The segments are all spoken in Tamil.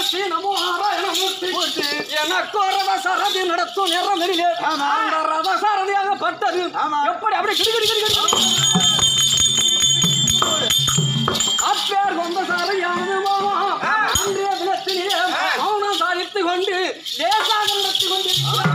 மூர்த்தி நமோ நாராயண மூர்த்தி எனக்கு ஒரு ரத சாரதி நடத்தும் நேரம் வெளியே ஆமா. அந்த ரத சாரதியாக பட்டது ஆமா. எப்படி அப்படி கிடு கிடு கிடு கிடு அப்பேர் கொண்ட சாரையானது மாமா அன்றைய தினத்திலே மௌனம் சாதித்து கொண்டு லேசாக நடத்தி கொண்டு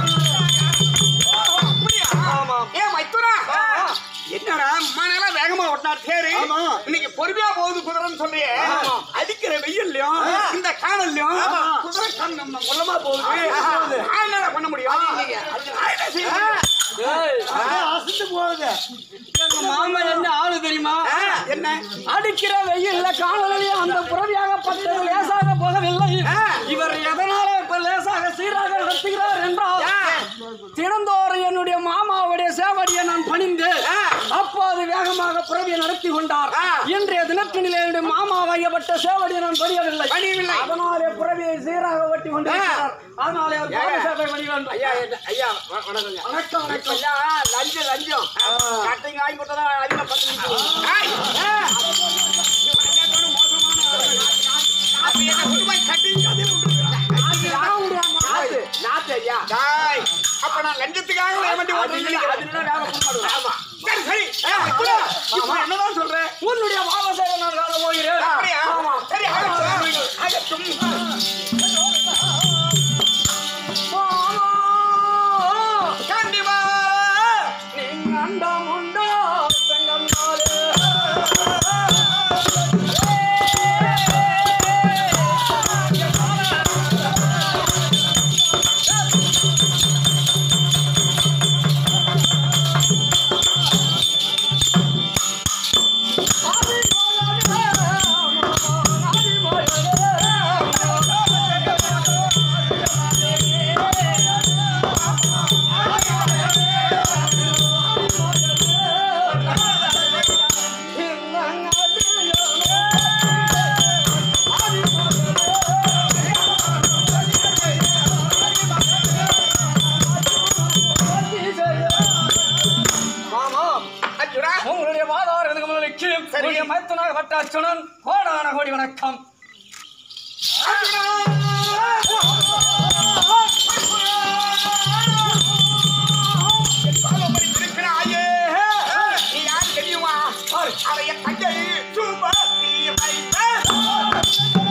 ஆமாம் ஏன் மைத்துனா என்னடா மணல வேகமா ஓட்டினார் தேரு ஆமா. இன்னைக்கு பொறுமையா போகுது குதிரைன்னு சொல்றியே ஆமா. அடிக்கிற வெயில்லையும் இந்த காணல்லையும் குதிரை கண் நம்ம கொல்லமா போகுது நான் என்னடா பண்ண முடியும் அதுக்கு நான் என்ன செய்ய ஏய், அசந்து போகுது எங்க மாமா என்ன ஆளு தெரியுமா என்ன அடிக்கிற வெயில்ல காணலையே அந்த புறவியாக பட்டது லேசாக போகவில்லை இவர் எதனால இப்ப லேசாக சீராக நடத்துகிறார் என்றால் தினந்தோறும் என்னுடைய மாமாவுடைய சேவடியை நான் பணிந்து அப்போது வேகமாக புறவியை நடத்தி கொண்டார் இன்றைய தினத்தினிலே என்னுடைய மாமா வையப்பட்ட சேவடியை நான் பணியவில்லை பணியவில்லை. அதனாலே புறவியை சீராக ஓட்டி கொண்டிருக்கிறார் அதனாலே அவர் பாத சேவை பணி வேண்டும் ஐயா என்ன- ஐயா வ- வணக்கங்க வணக்கம் வணக்கம் இப்பெல்லாம் லஞ்சம் லஞ்சம் கட்டைங்க வாங்கி கொடுத்தா அதிகமா பத்து நிமிஷம். ஏய், ஏய். இவன் எல்லாத்தோட மோசமான ஆளு. அப்ப என்ன கொண்டு போய் கட்டிங்க அதில் விட்டுருக்கான். நாத்து, நாத்து ஐயா. டேய், அப்ப நான் லஞ்சத்துக்காக ஏமாண்டி ஓட்டுறேன்னு ஆமா. சரி, சரி. ஏய், அப்புறா, இப்ப என்னதான் சொல்ற? உன்னுடைய பாத சேவை நான் காண போகிறேன் அப்படியா? ஆமா. சரி, ஆகட்டும். ஆகட்டும். கண்டிப்பா. மாமா அர்ஜுனா, உங்களுடைய வாதாரத்துக்கு முதலுக்கு உங்களுடைய மைத்துனாக வட்டாச்சுடன் கோடான கோடி வணக்கம் பாவமணி இருக்கிறாயே. நீ யார் தெரியுமா? அவன் என் தங்கை சுமதி வைத்த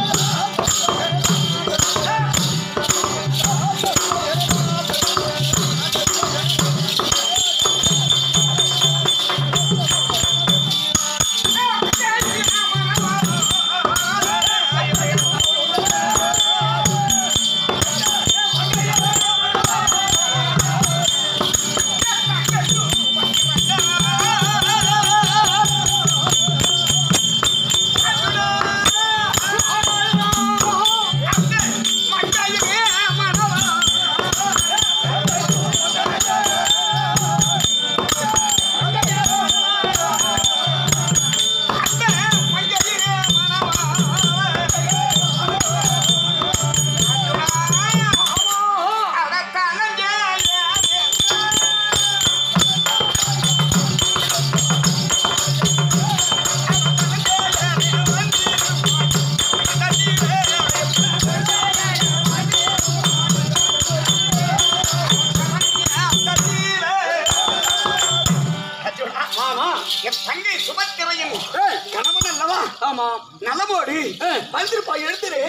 மாமா என் தங்கை சுபத்திரையின் கணவன் அல்லவா ஆமா நலமோடு வந்திருப்பா எடுத்துரு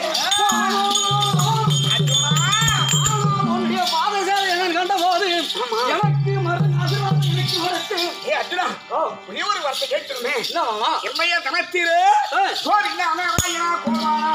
உன்னுடைய பாத சேவை என்னன்னு கண்ட போது எனக்கு மருந்து ஆசீர்வாதம் எனக்கு கொடுத்து ஏ அர்ஜுனா ஒரே ஒரு வார்த்தை கேட்கணுமே என்ன மாமா எம்மையா தனத்திரு ஆ. கோரிக்கை அனாராயா கோவானா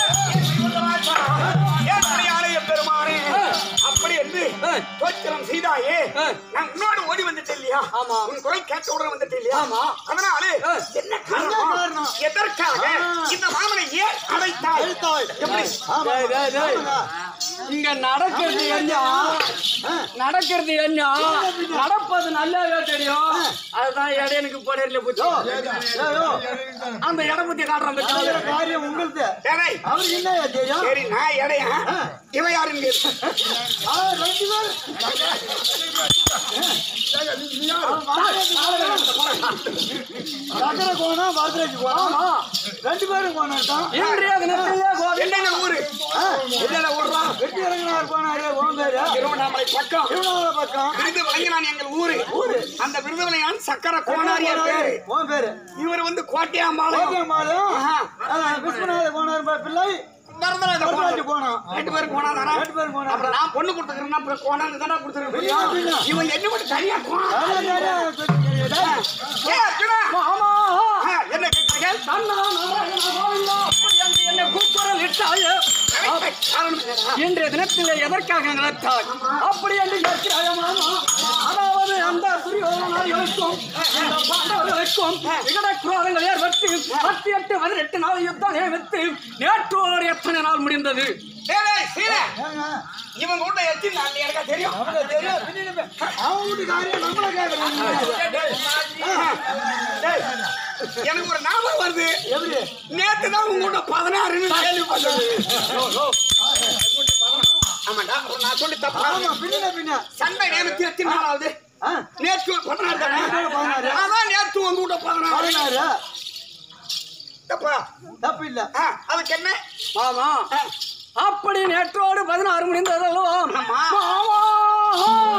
ஏழைய பெருமானே அப்படி என்று ஆ. தோத்திரம் செய்தாயே ஆ. நான் உன்னோடு ஓடி வந்துட்டேன் இல்லையா ஆமா. உன் குரல் கேட்ட உடனே வந்துட்டேன் இல்லையா ஆமா. அதனால ஆ. என்ன காரணம் காரணம்? எதற்காக இந்த மாமனை ஏன் அழைத்தாய் எப்படி டேய், டேய், டேய். இங்க நடக்கிறது என்ன நடக்கிறது என்ன நடப்பது நல்லாவே தெரியும் அதுதான் இடையனுக்கு போடல போச்சு அந்த இடம் பத்தி காட்டுறேன் பாத்தியா? காரியம் உங்களுக்கு ஏய், அவருக்கு என்ன தெரியும் சரி நான் எடையா இவன் யாருன்னு கேளு. ஆ, ரெண்டு பேர் சக்கரை கோணம் வரதராஜ் கோணம் ரெண்டு பேரும் போனாட்டம் இன்றைய தினத்திலே கோவில் என்னென்ன ஊரு என்னென்ன ஊர்லாம் வெட்டி இறங்கினார் போனாரு உன் பேரு திருவண்ணாமலை பக்கம் திருவண்ணாமலை பக்கம் விருது வழங்கினான் எங்கள் ஊரு ஊரு அந்த விருது வழங்கினான் சக்கர கோனாரியர் பேரு உன் பேரு இவர் வந்து கோட்டையாம்பாளையம் கோபியம்மாளையும் ஆஹா. விஸ்வநாத போனார் பா- பிள்ளை வரதராஜ வரதராஜ போனாரு. போனோம் ரெண்டு பேரும் போனாதானா ரெண்டு பேரும் போனாரு. அப்புறம் நான் பொண்ணு கொடுத்துக்கிறேன்னா அப்புறம் கோனான்னு தானே கொடுத்துருக்கேன் பின்ன, பின்ன. இவன் என்ன மட்டும் தனியா போனா நிறைய நிறைய தெரியுதா? ஏ அர்ஜுனா மாமா ஆ, என்ன கேட்டார்கள் கண்ணா நாராயணா கோவிந்தா அப்படி என்று என்னை கூக்குரல் இட்டாயே இன்றைய தினத்திலே எதற்காக நினைத்தாய் அப்படி என்று கேட்கிறாய மாமா அதாவது அந்த துரியோதனாதிகளுக்கும் இந்த பாண்டவர்களுக்கும் விகட குரோதங்கள் ஏற்பட்டு பத்து எட்டு பதினெட்டு நாள் யுத்தம் நியமித்து நேற்றோடு எத்தனை நாள் முடிந்தது டேய், டேய், சீல, ஏங்க, இவன் கூட எத்தனை நாள் எனக்கு தெரியும் அவனுக்கு தெரியும். பின்னாடி போய் அவன் வீட்டுக்காரையும் நம்மள கேட்கறாங்க. டேய், எனக்கு ஒரு ஞாபகம் வருது எப்படி? நேத்து தான் உங்கள்கிட்ட பதினாறுன்னு கேள்விப்பட்டது ஆமாண்டா அப்புறம் நான் சொல்லி தப்பா ஆமா, பின்ன பின்ன. சண்டை நேரத்தி எத்தனை நாள் ஆகுது ஆ, நேற்று பதினாறு தானே நேத்து பதினாறு. அதான் நேற்று உங்க கூட பதினாறு பதினாறு. தப்பா தப்பு இல்ல ஆ, அதுக்கு என்ன மாமா ஆ, அப்படி நேற்றோடு பதினாறு முடிந்தது அல்லவா ஆமா. மாமா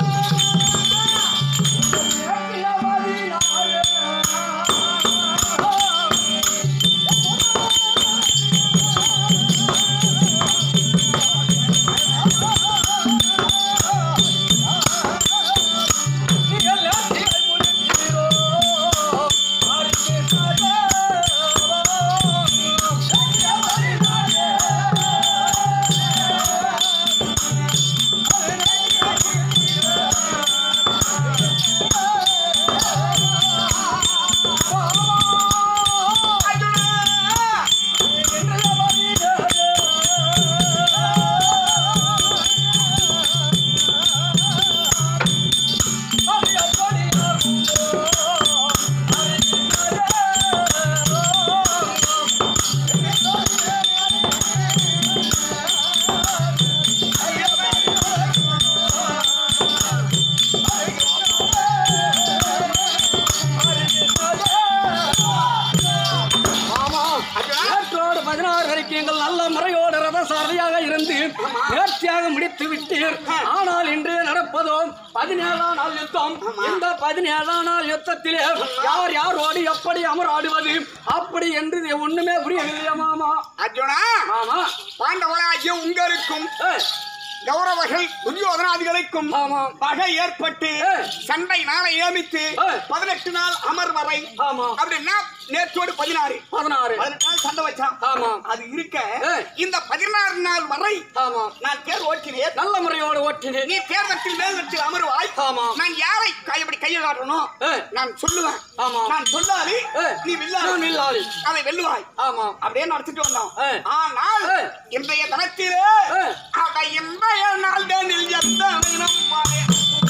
நேற்றோடு பதினாறு வரைக்கும் எங்கள் நல்ல முறையோடு ரத சாரதியாக இருந்து நேர்த்தியாக முடித்து விட்டீர் ஆனால் இன்று நடப்பதோ பதினேழாம் நாள் யுத்தம் இந்த பதினேழாம் நாள் யுத்தத்திலே யார் யாரோடு எப்படி அமராடுவது அப்படி என்று இது ஒண்ணுமே புரியவில்லையா மாமா அர்ஜுனா மாமா பாண்டவராகிய உங்களுக்கும் ஏய், கௌரவர்கள் துரியோதனாதிகளுக்கும் ஆமா பகை ஏற்பட்டு ஏய். சண்டை நாளை நியமித்து ஏய். பதினெட்டு நாள் அமர் வரை ஆமா அப்படின்னா நேற்றோடு பதினாறு பதினாறு பதினெட்டு நாள் சண்டை வச்சான் ஆமா அது இருக்க ஏய். இந்த பதினாறு நாள் வரை ஆமா நான் தேர் ஓட்டினேன் நல்ல முறையோடு ஓட்டினேன் நீ தேர்தத்தில் மேல்வத்தில் அமருவாய் ஆமா. நான் யாரை கை- எப்படி கையை காட்டணும் ஏய். நான் சொல்லுவேன் ஆமா. நான் சொல்லாது ஏய். நீ நான் வில்லாது வில்லாளி. அதை வெல்லுவாய் ஆமா அப்படியே நடத்திட்டு வந்தோம் ஏய். ஆனால் ஏய். இன்றைய தினத்திலே ஏய். அட இன்றைய நாள் தானில் எந்த தினம் பாரு.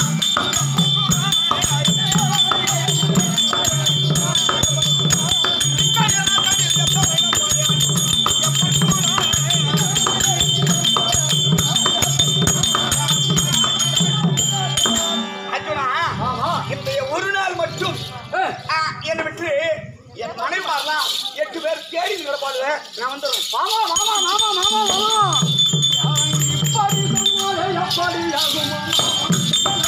அர்ஜுனா, ஆமா இன்றைய ஒரு நாள் மட்டும் ஏய், ஆ, என்னை விட்டு என் மனைவாரெல்லாம் எட்டு பேர் தேடி கிடப்பாடு நான் வந்துடுறேன் மாமா மாமா மாமா மாமா மாமா இப்படி சொன்னாலே எப்படி ஆகுமா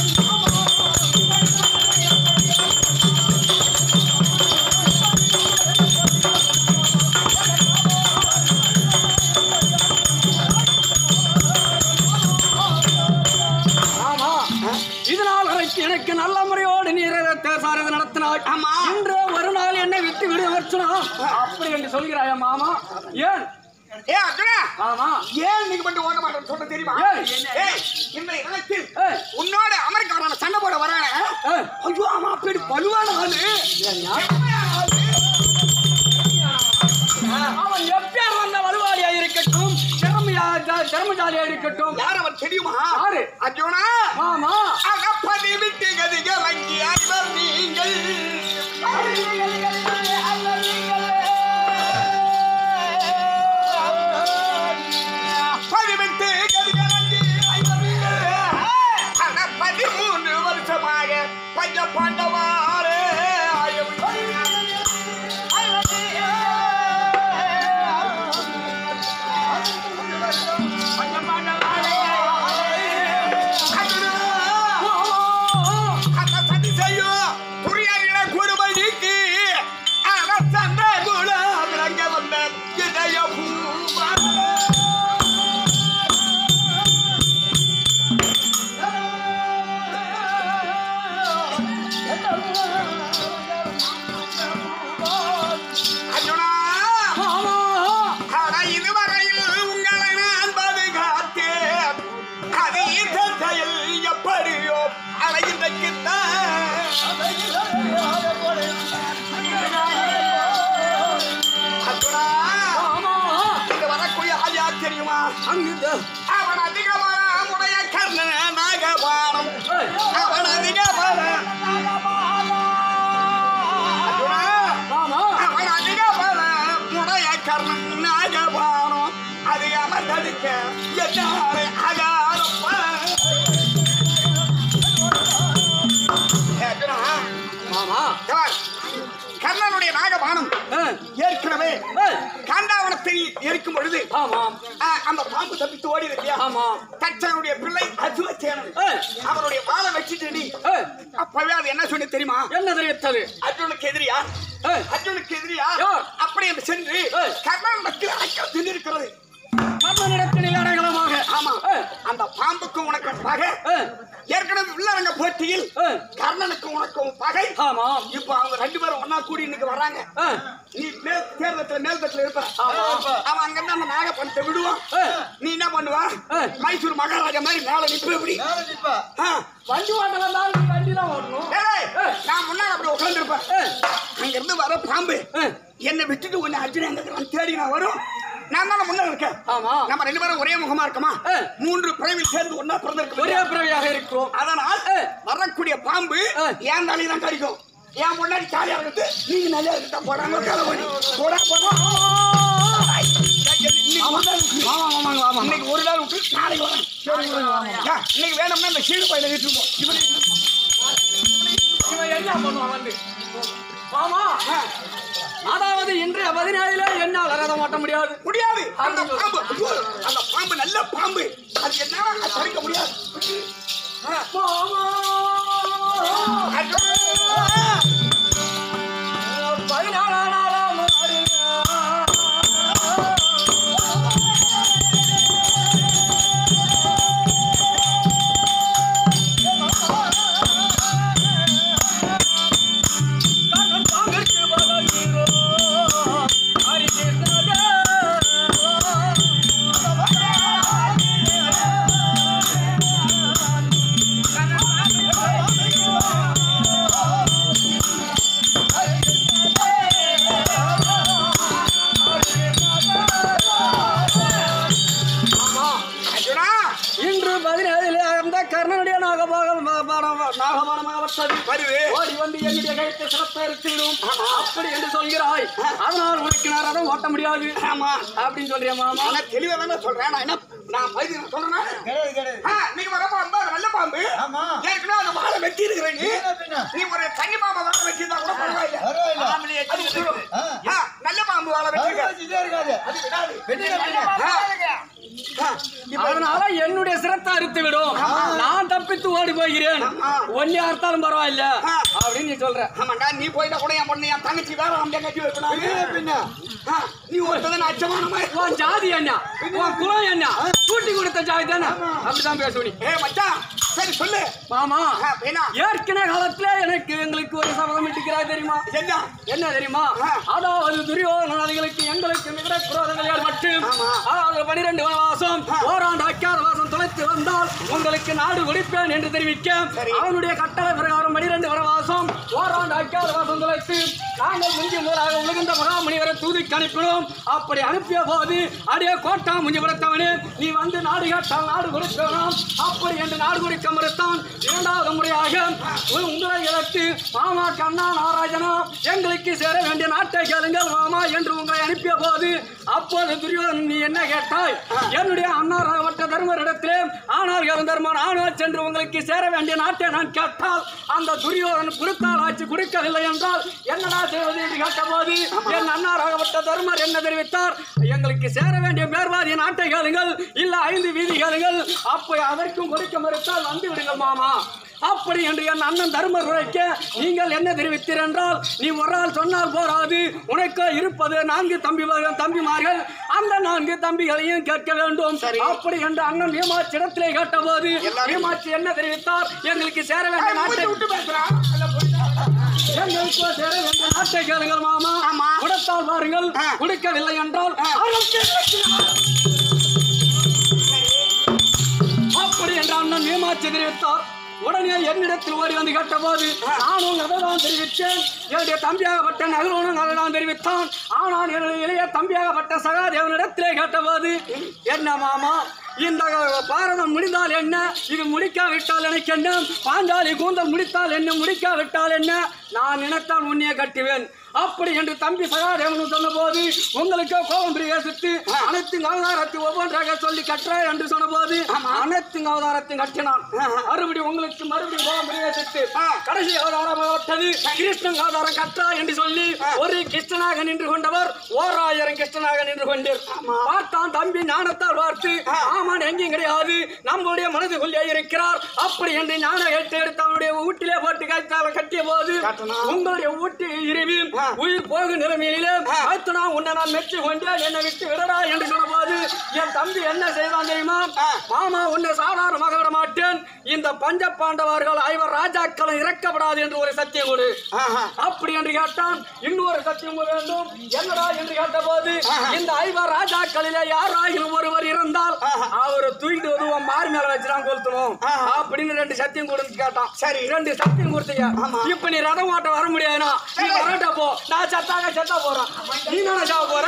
ஆமா இதனால் வரைக்கும் எனக்கு நல்ல முறையோடு நீர் சாரது நடத்தினாய் ஆமா. இன்று ஒரு நாள் என்னை விட்டு விடு வச்சுனா அப்படி என்று சொல்கிறாயா மாமா ஏன் ஏ அர்ஜுனா ஆமா ஏன் நீங்க மட்டும் ஓட்ட மாட்டேன்னு சொல்ல தெரியுமா ஏய். ஏய், இன்றைய தினத்தில் ஏய். உன்னோட அமெரிக்காரன சண்டை போட வரானே ஏய். ஐயோ ஆமா அப்படி பலுவான ஆளு செம்மையான ஆளு. அவன் எப்பேர் வந்த வலுவாளியா இருக்கட்டும் திறமையா திறமசாலியா இருக்கட்டும் யார் அவன் தெரியுமா யாரு? அர்ஜுனா ஆமா அகப்பதி விட்டு கதிகள் அங்கே அறிவர் நீங்கள் பதிவிட்டு கதிகள் அங்கே அறிவர் நீங்கள் ஆனா பதிமூணு வருஷமாக பஞ்ச பாண்டவாரே ஆயவு ஏற்கனவே ஏய், காண்டாவனத்தை எரிக்கும் பொழுது ஆமாம் ஆ, அந்த பாம்பு தப்பித்து ஓடி இல்லையா ஆமாம் தச்சனுடைய பிள்ளை அசுவச்சேனன் ஏய், அவனுடைய வாழை வச்சுட்டு நீ ஏய், அப்பவே அது என்ன சொல்லி தெரியுமா என்ன தெரிவித்தது அர்ஜுனுக்கு எதிரியா ஏய், அர்ஜுனுக்கு எதிரியா யார்? அப்படி என்று சென்று ஏய். கர்ணனுக்கு அழைக்க தின்னிருக்கிறது கர்ணனிடத்தில் அடையாளமாக ஆமா ஏய், அந்த பாம்புக்கும் உனக்கு பகை ஏய், ஏற்கனவே உள்ளரங்க போட்டியில் ஏய், கர்ணனுக்கு உனக்கும் பகை ஆமாம் இப்ப அவங்க ரெண்டு பேரும் ஒன்னா கூடி இன்னைக்கு வர்றாங்க ஏய், நீ மேல் தேர்தத்துல மேல் தட்டுல இருப்ப ஆமா. அவன் அங்க இருந்து அந்த நாகப்பணத்தை விடுவான் ஏய், நீ என்ன பண்ணுவா ஏய். மைசூர் மகாராஜா மாதிரி மேல நிப்ப இப்படி மேல நிப்பா. ஆ. வண்டி ஓட்ட வந்தால் நீ வண்டி தான் ஓட்டணும் ஏய், ஏய். நான் முன்னாடி அப்படி உட்கார்ந்திருப்பேன் ஏய், அங்க இருந்து வர பாம்பு ஏய், என்னை விட்டுட்டு உன்னை அர்ஜுன் எங்க இருக்கிறான் தேடி நான் வரும் நான் தானே முன்ன இருக்கேன் ஆமா நம்ம ரெண்டு பேரும் ஒரே முகமா இருக்கமா ஏய். மூன்று பிறவில் சேர்ந்து ஒன்னா பிறந்திருக்கோம் ஒரே பிறவியாக இருக்கிறோம் அதனால் ஏய். வரக்கூடிய பாம்பு ஏய். ஏன் தலையை தான் கடிக்கும் என் முன்னாடி காலியா இருக்குது நீங்க நல்லா இருக்கா போடாம கிளம்பி போடா போடா ஆமாங்க ஆமாங்க இன்னைக்கு ஒரு நாள் விட்டு நாளைக்கு வரேன் ஏன், இன்னைக்கு வேணும்னா இந்த சீடு பையில விட்டுருவோம் இவனை இவன் என்ன பண்ணுவான் வந்து ஆமா அதாவது இன்றைய பதினாலில என்னால் ரதம் ஓட்ட முடியாது முடியாது அந்த பாம்பு ஐயோ, அந்த பாம்பு நல்ல பாம்பு அது என்ன தடுக்க முடியாது மாமா ஐயோ. பதினாலாம் நாளாம் அர்ஜுனா, இன்று பதினேழிலே அந்த கர்ணனுடைய நாகபாகம் நாகபானமாகப்பட்டது வருது ஓடி வந்து என்னுடைய கைத்தை சிறப்பை எடுத்துவிடும் அப்படி என்று சொல்கிறாய் அதனால் உனக்கு நான் ரதம் ஓட்ட முடியாது ஆமா அப்படின்னு சொல்றியா மாமா ஆனா தெளிவா தானே சொல்றேன் நான் என்ன நான் பைதி சொல்றேன் கிடையாது, கிடையாது. ஆ, இன்னைக்கு வர பாம்பு அது நல்ல பாம்பு ஆமா. ஏற்கனவே அந்த வாழை வெட்டி இருக்கிற நீ என்ன பின்ன? நீ ஒரு தனி பாம்பை வாழை வெட்டியிருந்தா கூட பரவாயில்ல பரவாயில்ல. ஆம்பளையே அது விட்டுடும். ஆ. ஆ, நல்ல பாம்பு வாழை வெட்டிருக்க கருவாச்சி இதே இருக்காது. அது விடாது வெட்டிட பின்ன. ஆ. ஆ, இப்ப அதனால என்னுடைய சிரத்தை அறுத்து விடும் நான் தப்பித்து ஓடி போகிறேன் ஆமா. ஒன்னே அறுத்தாலும் பரவாயில்ல ஆ. அப்படின்னு நீ சொல்ற ஆமாண்டா நீ போயிட்டா கூட என் பொண்ணு என் தங்கச்சி வேற அவன் கட்டி வைக்கணும் வெட்டிட பின்ன. ஆ, நீ ஒருத்தன் அச்சமான மாதிரி உன் ஜாதி என்ன உன் குலம் என்ன கூட்டி கொடுத்த ஜாதி தானே அப்படிதான் பேசுவ நீ ஏ மச்சான் சரி சொல்லு மாமா ஆ, பேனா ஏற்கனவே காலத்துல எனக்கு எங்களுக்கு ஒரு சபதம் இட்டுக்கிறாய் தெரியுமா என்ன என்ன தெரியுமா ஆ. அதாவது துரியோதனாதிகளுக்கு எங்களுக்கு மிக குரோதங்கள் மட்டும் ஆமா. அதாவது பனிரெண்டு வனவாசம் ஓராண்டு அக்காத வாசம் தொலைத்து வந்தால் உங்களுக்கு நாடு கொடுப்பேன் என்று தெரிவிக்க சரி. அவனுடைய கட்டளை பிரகாரம் பனிரெண்டு வனவாசம் ஓராண்டு அக்காத வாசம் தொலைத்து நாங்கள் முந்தி முதலாக உலகின்ற மகாமுனிவரை தூதிக்கு அனுப்பினோம் அப்படி அனுப்பிய போது அடியே கோட்டா முஞ்சி படுத்தவனே நீ வந்து நாடு கேட்டால் நாடு கொடுக்கலாம் அப்படி என்று நாடு கொடுக்க மறுத்தான் இரண்டாவது முறையாக உ- உங்களை எதிர்த்து மாமா கண்ணா நாராயணா எங்களுக்கு சேர வேண்டிய நாட்டை கேளுங்கள் மாமா என்று உங்களை அனுப்பிய போது அப்போது துரியோதனன் நீ என்ன கேட்டாய் என்னுடைய அண்ணா ராவட்ட தர்மரிடத்திலே ஆனால் தர்மன் ஆனால் சென்று உங்களுக்கு சேர வேண்டிய நாட்டை நான் கேட்டால் அந்த துரியோதனன் கொடுத்தால் ஆட்சி கொடுக்கவில்லை என்றால் என்னடா செய்வது என்று கேட்டபோது என் அண்ணா ராகவட்ட தர்மர் என்ன தெரிவித்தார் எங்களுக்கு சேர வேண்டிய மேற்வாதிய நாட்டை கேளுங்கள் இல்ல ஐந்து வீதி கேளுங்கள் அப்போ அதற்கும் கொடுக்க மறுத்தால் வந்து விடுங்கள் மாமா அப்படி என்று என் அண்ணன் தர்மர் உரைக்க நீங்கள் என்ன தெரிவித்தீர் என்றால் நீ ஒரு ஆள் சொன்னால் போராது உனக்கு இருப்பது நான்கு தம்பி தம்பிமார்கள் அந்த நான்கு தம்பிகளையும் கேட்க வேண்டும் அப்படி என்று அண்ணன் மீமாட்சி இடத்திலே கேட்டபோது மீமாட்சி என்ன தெரிவித்தார் எங்களுக்கு சேர வேண்டிய நாட்டை விட்டு பேசுறான் எங்களுக்கு சேர வேண்டிய நாட்டை கேளுங்கள் மாமா ஆமா. கொடுத்தால் பாருங்கள் ஆ. கொடுக்கவில்லை என்றால் அவர்களுக்கு அப்படி என்று அண்ணன் மீமாட்சி தெரிவித்தார் உடனே என்னிடத்தில் ஓடி வந்து கேட்டபோது நானும் அதை தான் தெரிவித்தேன் என்னுடைய தம்பியாகப்பட்ட நகரோனும் அதை தான் தெரிவித்தான் ஆனால் என்னுடைய இளைய தம்பியாகப்பட்ட சகாதேவனிடத்திலே கேட்டபோது என்ன மாமா இந்த பாரதம் முடிந்தால் என்ன இது முடிக்காவிட்டால் எனக்கு என்ன பாஞ்சாலி கூந்தல் முடித்தால் என்ன முடிக்காவிட்டால் என்ன நான் நினைத்தால் உன்னையே கட்டுவேன் அப்படி என்று தம்பி சகாதேவன் சொன்னபோது உங்களுக்கு கோபம் பிரவேசித்து அனைத்து அவதாரத்தை ஒவ்வொன்றாக சொல்லி கற்றாய் என்று சொன்னபோது அனைத்து அவதாரத்தையும் கட்டினான் மறுபடியும் உங்களுக்கு மறுபடியும் கோபம் பிரவேசித்து வைத்து கடைசி அவதாரமாகப்பட்டது கிருஷ்ணன் அவதாரம் கற்றா என்று சொல்லி ஒரு கிருஷ்ணனாக நின்று கொண்டவர் ஓர் ஆயிரம் கிருஷ்ணனாக நின்று கொண்டீர் பார்த்தான் தம்பி ஞானத்தால் பார்த்து ஆமான் எங்கேயும் கிடையாது நம்முடைய மனதுக்குள்ளே இருக்கிறார் அப்படி என்று ஞான கேட்டு எடுத்து அவனுடைய வீட்டிலே போட்டு கைத்தால கட்டிய போது உங்களுடைய வீட்டு இருவி உயிர் போகும் நிலைமையிலே அத்தனா உன்னை நான் மெச்சு கொண்டேன் என்னை விட்டு விடடா என்று சொன்னபோது என் தம்பி என்ன செய்தான் தெரியுமா மாமா உன்னை சாதாரணமாக விட மாட்டேன் இந்த பஞ்ச பாண்டவர்கள் ஐவர் ராஜாக்களும் இறக்கப்படாது என்று ஒரு சத்தியம் கொடு அப்படி என்று கேட்டான் இன்னொரு சத்தியம் வேண்டும் என்னடா என்று கேட்டபோது இந்த ஐவர் ராஜாக்களிலே யாராயிரம் ஒருவர் இருந்தால் அவரை தூக்கிட்டு வந்து உன் மாறு மேல வச்சுதான் கொளுத்தணும் அப்படின்னு ரெண்டு சத்தியம் கொடுத்து கேட்டான் சரி ரெண்டு சத்தியம் கொடுத்தீங்க இப்ப நீ ரதம் ஓட்ட வர முடியாதுனா நீ வரட்ட போ நான் சத்தாக செத்தா போறேன் நீ தானே சாவ போற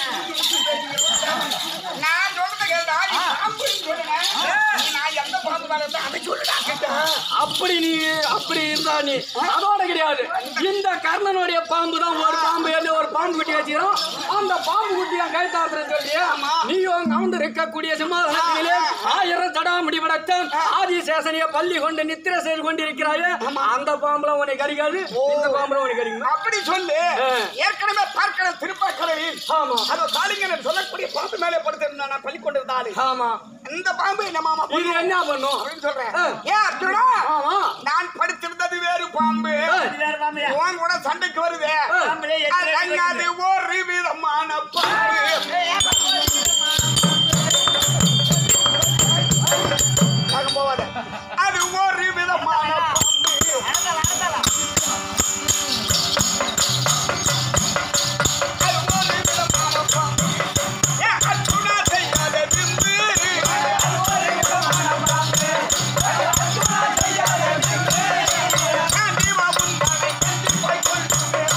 நான் சொல்றதை கேளுடா. நீ பாம்புன்னு சொல்லுங்க. நீ நான் எந்த பாம்பு மேல இருந்தா அதை சொல்லுடா கிட்ட. அப்படி நீ அப்படி இருந்தா நீ அதோட கிடையாது இந்த கர்ணனுடைய பாம்பு தான் ஒரு பாம்பு எழுதி ஒரு பாம்பு குட்டி வச்சுக்கிறோம் அந்த பாம்பு குட்டி என் கைத்தாத்துறேன்னு சொல்லி நீயும் கவுந்து இருக்கக்கூடிய சிம்மாசனத்திலே ஆயிரம் தடா முடிவடத்தான் ஆதிசேஷனிய பள்ளி கொண்டு நித்திரை செய்து கொண்டிருக்கிறாயே அந்த பாம்புல உனக்கு கடிக்காது இந்த பாம்புல உனக்கு கடிக்கும் அப்படி சொல்லு ஆ. ஏற்கனவே பார்க்கிற திருப்பாக்கடலில் ஆமா அதோ காளிங்கன் சொல்லக்கூடிய பாம்பு மேலே படுத்திருந்தா நான் பள்ளி கொண்டிருந்த ஆளு ஆமா இந்த பாம்பு என்ன மாமா இது பண்ணும் என்ன பண்ணும் அப்படின்னு சொல்றேன் ஆ. ஏன் அர்ஜுனா ஆமா நான் படிச்சிருந்தது வேறு பாம்பு ஆ. உன் கூட சண்டைக்கு வருது ஆ. அது ஒரு விதமான பாம்பு பார்க்க போவாத. அது ஒரு விதமான பாம்பு அது ஒரு விதமான பாம்பு ஏன் அர்ஜுனா செய்யாத விந்து கண்டிப்பா உண்டானை கண்டிப்பாய் கொள்ளுமே.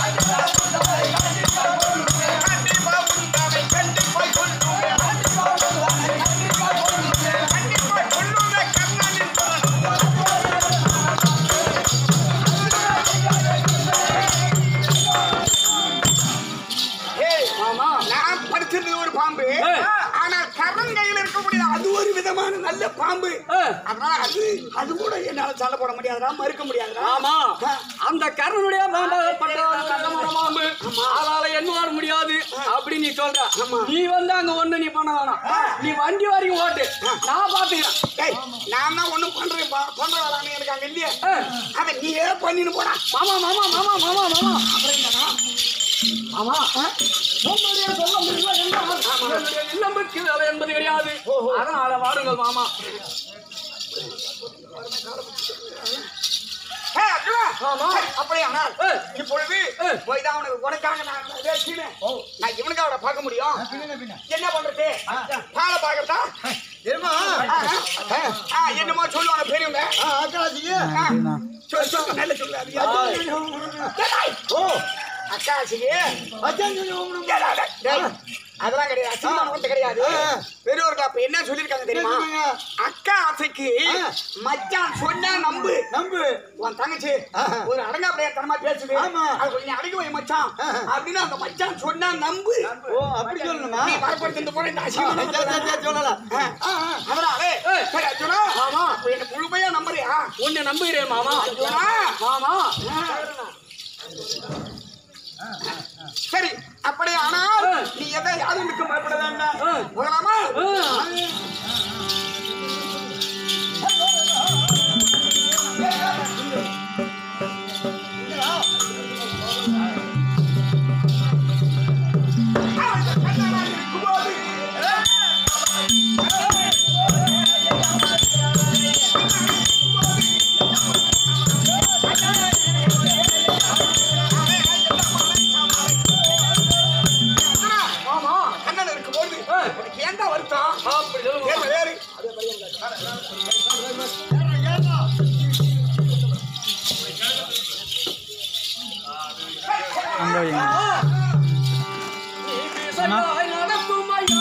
கண்டிப்பா உண்டானை கண்டிப்பாய் கொள்ளுமே. கண்டிப்பாய் கொள்ளுமே கண்ணனின் பலன். ஏய், ஆமா நான் படிச்சிருந்தது ஒரு பாம்பு ஏய். ஆனால் கரண் கையில் இருக்கக்கூடிய அது ஒரு விதமான நல்ல பாம்பு ஆ. அதனால அது அது கூட என்னால சண்டை போட முடியாதுடா மறுக்க முடியாதுடா ஆமா அந்த கர்ணனுடைய பாம்பு அதால என்ன வர முடியாது அப்படி நீ சொல்ற நீ வந்து அங்க ஒண்ணு நீ பண்ண வேணாம் நீ வண்டி வரைக்கும் ஓட்டு நான் பாத்துக்கிறேன் ஏய், நான் தான் ஒண்ணும் பண்றேன் பா- பண்ற வேளாண்மை எனக்கு அங்க இல்லையே ஆ. அதை நீயே பண்ணின்னு போடா மாமா மாமா மாமா மாமா மாமா ஆமா உங்களுடைய சொல்ல முடியல என்னுடைய இல்லம்புக்கு வேலை என்பது கிடையாது அதனால வாருங்கள் மாமா ஏய், அர்ஜுனா, ஆமா. சரி, அப்படியானால் ஏய். இப்பொழுது ஏய். போய் தான் உனக்கு உனக்காக நான் பேசினேன் நான் இவனுக்கு அவரை பார்க்க முடியும் என்ன பண்றது பாலை பார்க்கறதா ஏமா ஆ, என்னமோ சொல்லுவாங்க பெரியவங்க அக்காச்சிக்கு ஆ, சொல்லு, சொல்லு, நல்ல சொல்லு, அது யாரு? டேய், ஓ அக்காசிக்கு அச்சான் டேய், அதெல்லாம் கிடையாது அசிங்கமான வார்த்தை கிடையாது பெரியவர்கள் அப்ப என்ன சொல்லிருக்காங்க தெரியுமா சொன்னாங்க? அக்கா ஆசைக்கு ஆ. மச்சான் சொன்னா நம்பு நம்பு உன் தங்கச்சி ஆஹா. ஒரு அடங்கா பிள்ளைய தரமா பேசுது ஆமா. அது கொஞ்சம் அடங்கி வை மச்சான் ஆஹா. அப்படின்னு அந்த மச்சான் சொன்னா நம்பு ஓ அப்படி சொல்லணுமா நீ வரப்படுத்து போற இந்த அசிங்கமான சரி, சரி, சரி, சொல்லலாம் ஆ. ஆ, ஆ. அதனால ஏய். சரி அர்ஜுனா ஆமா. அப்ப என்ன முழுமையா நம்புறியா உன்னை நம்புகிறேன் மாமா அர்ஜுனா மாமா சரி அப்படி ஆனால் ஆ. நீ எதை யாரும் இருக்க பயப்பட வேண்டாம் ஆ. போகலாமா ஆ. மாமா கண்ணன் இருக்கும்போது ஆ. உனக்கு ஏன்டா வருத்தம் அப்படி சொல்லுங்க வேறு வேறு நீ பேசலாய் நடக்கும் ஐயா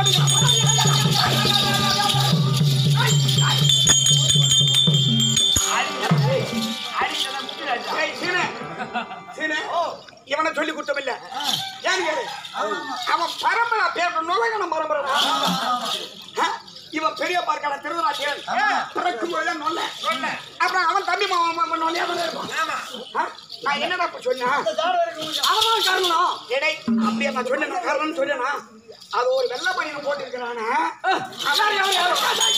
ஏய், சீனே. சீனே. இவனை சொல்லி குத்தம் இல்ல ஏன் கேளு அவன் பரம்பரை பேர் நுழைகன பரம்பரை ஆ? இவன் பெரிய பார்க்கல திருதராட்சியன் பிறக்கும் போதே நொல்ல அப்புறம் அவன் தம்பி மாவன் மாவன் நொல்லையா தானே இருப்பான் ஆ? நான் என்னடா இப்ப சொன்னேன் அவன் காரணம் எடை அப்படியே நான் சொன்னேன் காரணம் சொன்னேனா அது ஒரு வெள்ள பையனை போட்டிருக்கிறானா அதான் யாரும் யாரும் காட்டாய்.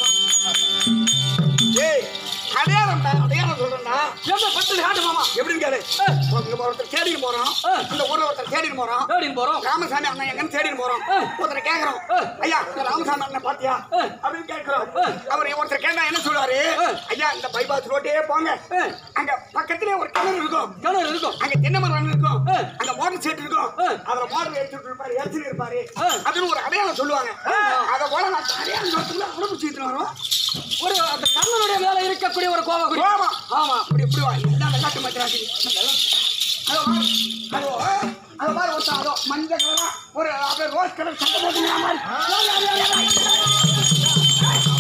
ஏய் அடையாளம் அடையாளம் சொல்றேன்டா எந்த பத்து காட்டு மாமா எப்படின்னு கேளு இங்க ஒருத்தர் தேடிட்டு போறோம் இந்த ஊர்ல ஒருத்தர் தேடிட்டு போறோம் தேடின்னு போறோம் ராமசாமி அண்ணன் எங்கன்னு தேடிட்டு போறோம் ஒருத்தரை கேக்குறோம் ஐயா இந்த ராமசாமி அண்ணன் பாத்தியா அப்படின்னு கேக்குறோம் அவர் ஒருத்தர் கேட்டா என்ன சொல்லுவாரு ஐயா இந்த பைபாஸ் ரோட்டே போங்க அங்க பக்கத்திலே ஒரு கிணறு இருக்கும் கிணறு இருக்கும் அங்க தென்னை மரம் இருக்கும் அங்க மோட்டர் செட் இருக்கும் அதுல மோட்டர் எடுத்துட்டு இருப்பாரு எடுத்துட்டு இருப்பாரு அப்படின்னு ஒரு அடையாளம் சொல்லுவாங்க அத போல நான் அடையாளம் சொல்றதுக்குள்ள அனுப்பிச்சுட்டு வரோம் ஒரு அந்த கண்ணனுடைய மேல இருக்கக்கூடிய ஒரு கோவக்குடி ஆமா ஆமா இப்படி இப்படி வா இதான் வெள்ளாட்டு மச்சாச்சு அதோ பாரு. அதோ அதோ பாரு ஒருத்தன் அதோ மஞ்சள் கலரா ஒரு அப்படியே ரோஸ் கலர் சட்டை போட்டுக்கிற மாதிரி ஏய், ஏய், ஏய், ஏய், ஏய்.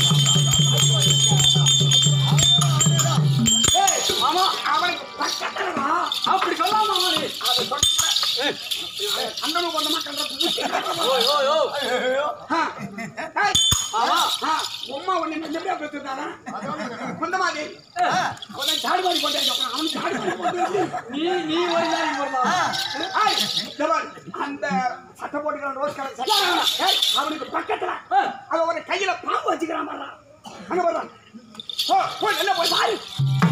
ஏய், மாமா அவனுக்கு பக்கத்துலடா அப்படி சொல்லாம மாமா நீ அதை சொல்றேன் அண்ணனும் கொண்டமா கண்ட பூச்சி ஓய் ஓய் ஓய் ஆமா உம்மா ஒண்ணு நெஞ்சப்படியா பெற்றுட்டாரா குந்தமாதி அவன் சாடு மாதிரி கொண்டே அப்புறம் அவன் சாடு மாதிரி கொண்டு நீ நீ ஒரு நாளைக்கு போறதா ஏய், இந்த பாரு, அந்த சட்டை போட்டுக்கிற ரோஸ் கலர் சட்டை ஏய், அவனுக்கு பக்கத்துல அவன் ஒரு கையில பாம்பு வச்சுக்கிறான் பாரு அங்க பாரு ஓ போய் என்ன போய் பாரு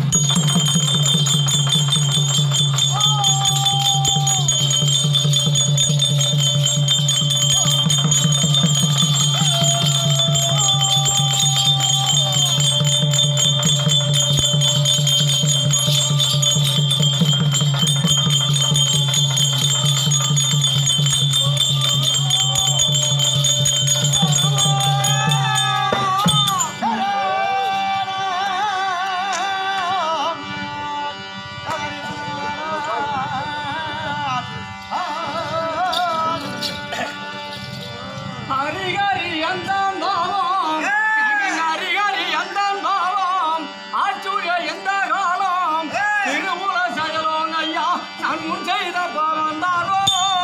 ஹரிஹரி அந்த நாமம் ஹரிஹரி அந்த நாமம் ஆச்சூரிய எந்த காலம் திருமுல சகலம் ஐயா நான் முன் செய்த பவந்தாரோ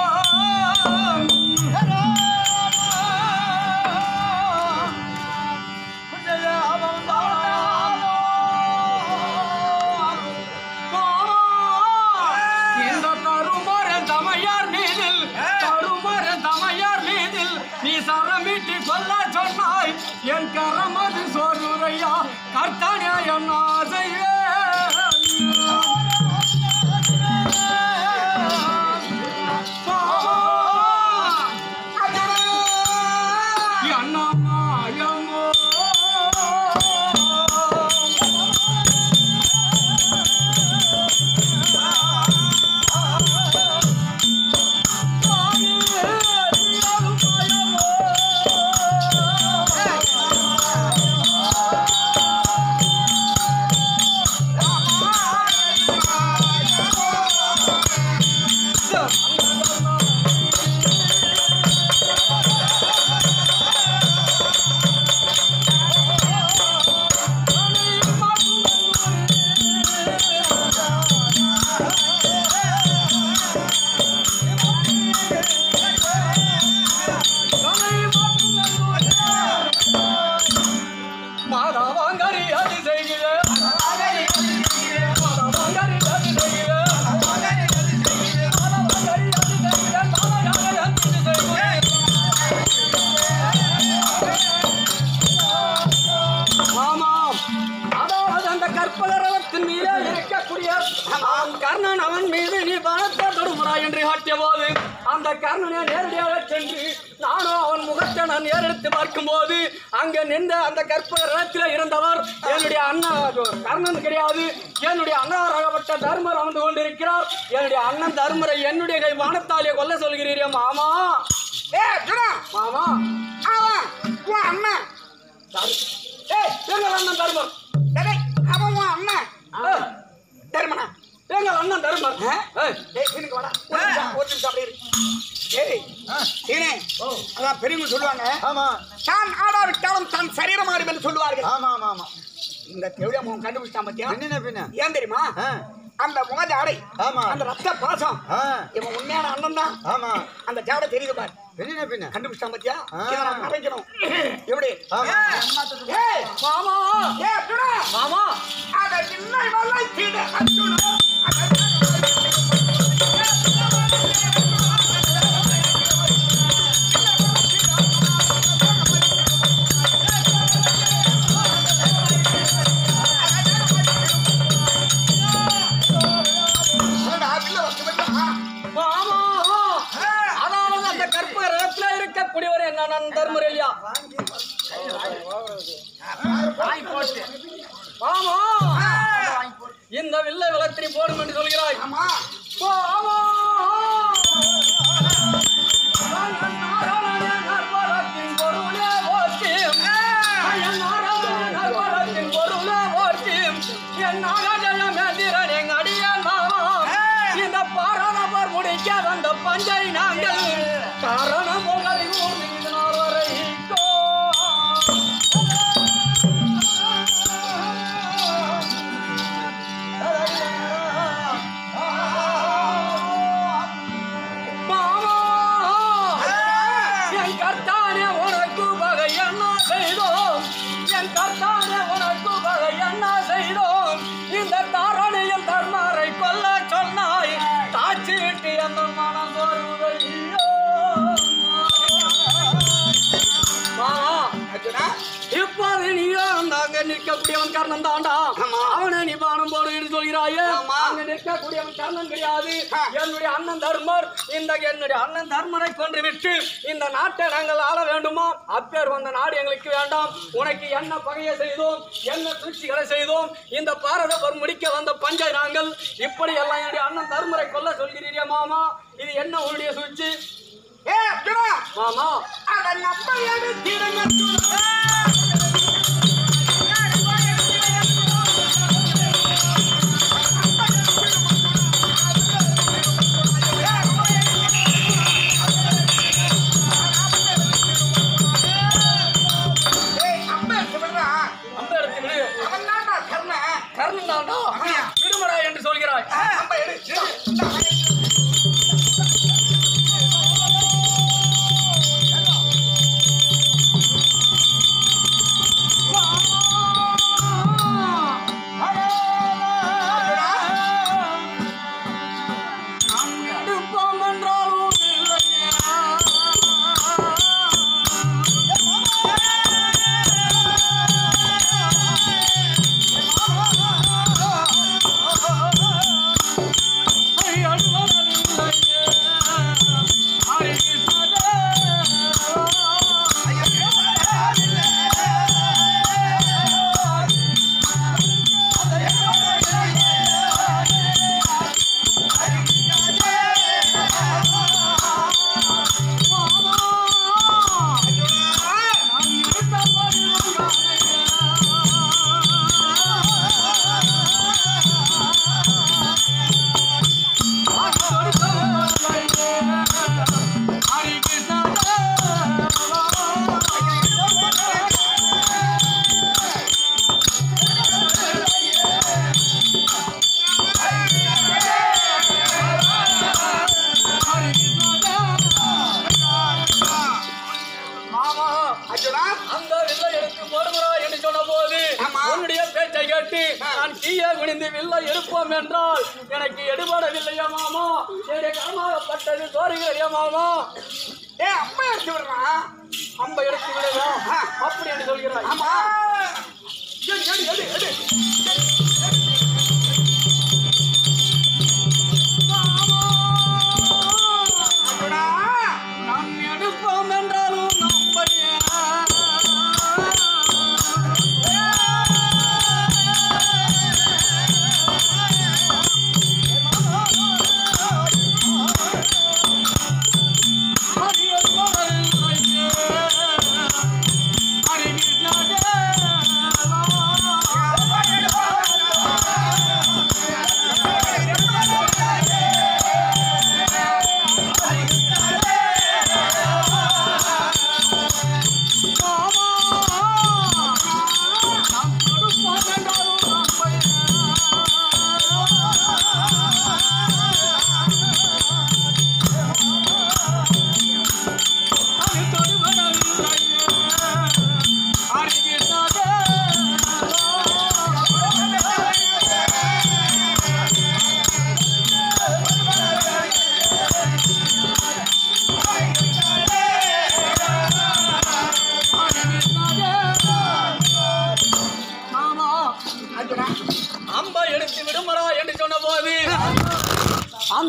இந்த தருமர தமையார் மீதில் தருமர தமையார் மீதில் நீ சரமிட்டு கொல்ல சொன்னாய் என் கரமது சோறுரையா கர்த்தனியாயம் ஆசையே மாதாவாங்கரி அது செய்கிற மாதாவாங்கரி அது செய்கிற மாதாவாங்கரி அது செய்கிற மாதாவாங்கரி அது செய்கிற ஆமாம் அதாவது அந்த கற்பகரவத்தின் மீது இருக்கக்கூடிய அவன் கர்ணன் அவன் மீது நீ பணத்தை தருமுறாய் என்று காட்டிய போது அந்த கர்ணனை நேரடியாக சென்று நானும் அவன் முகத்தை நான் நேரெடுத்து பார்க்கும்போது அங்க நின்ற அந்த கற்பகரத்தில் இருந்தவர் என்னுடைய அண்ணா கர்ணன் கிடையாது என்னுடைய அண்ணாராகப்பட்ட தர்மர் அமர்ந்து கொண்டிருக்கிறார் என்னுடைய அண்ணன் தர்மரை என்னுடைய கை வானத்தாலே கொல்ல சொல்கிறீரே மாமா ஏ ஜுனா மாமா அவன் உன் அண்ணன் ஏய் எங்கள் அண்ணன் தர்மர் டேய், அவன் உன் அண்ணன் ஏய், தருமனா எங்கள் அண்ணன் தர்மர் ஏய் டேய் எனக்கு வாடா ஒரு நிமிஷம் ஒரு நிமிஷம் அப்படியே இரு. ஏய் சீனே அதான் பெரியவங்க சொல்லுவாங்க ஆமா தான் ஆடாவிட்டாலும் தான் சரீரம் மாறும் என்று சொல்லுவார்கள் ஆமா ஆமா ஆமா இந்த தெளிவா முகம் கண்டுபிடிச்சான் பத்தியா பின்ன பின்ன ஏன் தெரியுமா ஆ, அந்த முக ஜாடை ஆமா அந்த ரத்த பாசம் ஆ, இவன் உண்மையான அண்ணன் தான் ஆமா அந்த ஜாடை தெரியுது பாரு பின்ன பின்ன கண்டுபிடிச்சான் பத்தியா ஆ. இதை நான் மறைக்கணும் எப்படி ஆமா. ஏய், மாமா ஏய், அர்ஜுனா, மாமா அதை சின்ன வல்லை தீடு, அர்ஜுனா. ஏண்டா, வில்ல வச்சு விட்டா? மாமா அதாவது அந்த கற்ப ரகத்துல இருக்கக்கூடியவர் என்ன தர்மரலியா மாமா இந்த வில்லை வளர்த்தி போடும் என்று சொல்கிறாய் ஆமா மாமா நற்பலத்தின் பொருளே ஓட்டி என் நற்பலத்தின் பொருளே ஓட்டி என் நாகஜயம் எதிரன் எங்க அடியான் மாமா இந்த பாரணபர் முடிக்க வந்த பஞ்சை நாங்கள் காரணம் புகழ் ஊர்ந்தினார் வரைக்கோ மாமா என் கர்த்தானே உனக்கு பகை என்ன செய்தோம் என் கர்த்தானே உனக்கு பகை என்ன செய்தோம் இந்த தாரணியில் தர்மாரை கொல்ல சொன்னாய் தாச்சிட்டு என் மனம் வருவையோ மாமா அர்ஜுனா இப்போது நீயோ அந்த அங்க நிற்கக்கூடியவன் கர்ணன் தாண்டா ஆமா. அவனை நீ பானம் போடு என்று சொல்கிறாயே ஆமா. அங்க நிற்கக்கூடியவன் கர்ணன் கிடையாது ஆ. என்னுடைய அண்ணன் தர்மர் இந்த என்னுடைய அண்ணன் தர்மரை கொன்று விட்டு இந்த நாட்டை நாங்கள் ஆள வேண்டுமா அப்பேர் வந்த நாடு எங்களுக்கு வேண்டாம் உனக்கு என்ன பகையை செய்தோம் என்ன சூழ்ச்சிகளை செய்தோம் இந்த பாரத போர் முடிக்க வந்த பஞ்சை நாங்கள் இப்படி எல்லாம் என்னுடைய அண்ணன் தர்மரை கொல்ல சொல்கிறீரே மாமா இது என்ன உன்னுடைய சூழ்ச்சி ஏய் அர்ஜுனா மாமா அட நம்ம எடுத்திடுங்க அர்ஜுனா ஏய் அம்மா சொல்றா அந்த இடத்தை விடு அவன் தான்டா கர்ணன் கர்ணன் தாண்டா அப்படியா? விடுமடா என்று சொல்கிறாய் அம்மா எடு இந்தா. எடுப்போம் என்றாலும் இல்லையா? ஐ அடுவதில்லையே. ஹரி மாமா அர்ஜுனா அந்த வில்லை எடுத்து போடுகிறா என்று சொன்னபோது ஆமா. உன்னுடைய பேச்சை கேட்டு நான் கீழே குனிந்து வில்லை எடுப்போம் என்றால் எனக்கு எடுபடவில்லையா மாமா என்னுடைய கனமாகப்பட்டது தோறுகிறேன் மாமா ஏய் அம்மா எடுத்து விடுறா அம்ப எடுத்து விடுதா ஆ. அப்படி என்று சொல்கிறாய் ஆமா எடு, எடு, எடு, எடு. அர்ஜுனா நாம் எடுப்போம் என்றாலும் நம்படியா ஹரி கிருஷ்ணா